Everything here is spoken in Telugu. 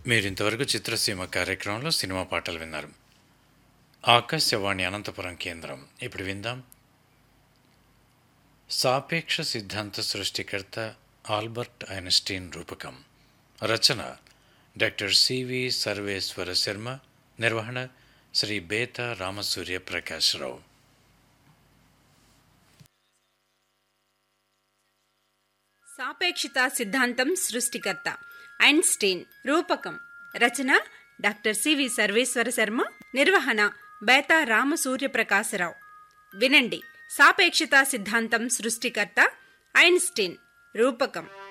మీరు ఇంతవరకు చిత్రసీమ కార్యక్రమంలో సినిమా పాటలు విన్నారు ఆకాశవాణి అనంతపురం కేంద్రం ఇప్పుడు విందాం సాపేక్ష సిద్ధాంత సృష్టికర్త ఆల్బర్ట్ ఐన్స్టీన్ రూపకం రచన డాక్టర్ సివి సర్వేశ్వర శర్మ నిర్వహణ శ్రీ బేత రామసూర్య ప్రకాశ్రావు సాపేక్షిత సిద్ధాంతం సృష్టికర్త ఐన్స్టీన్ రూపకం రచన డాక్టర్ సివి సర్వేశ్వర శర్మ నిర్వహణ బేతా రామసూర్యప్రకాశరావు వినండి సాపేక్షిత సిద్ధాంతం సృష్టికర్త ఐన్స్టీన్ రూపకం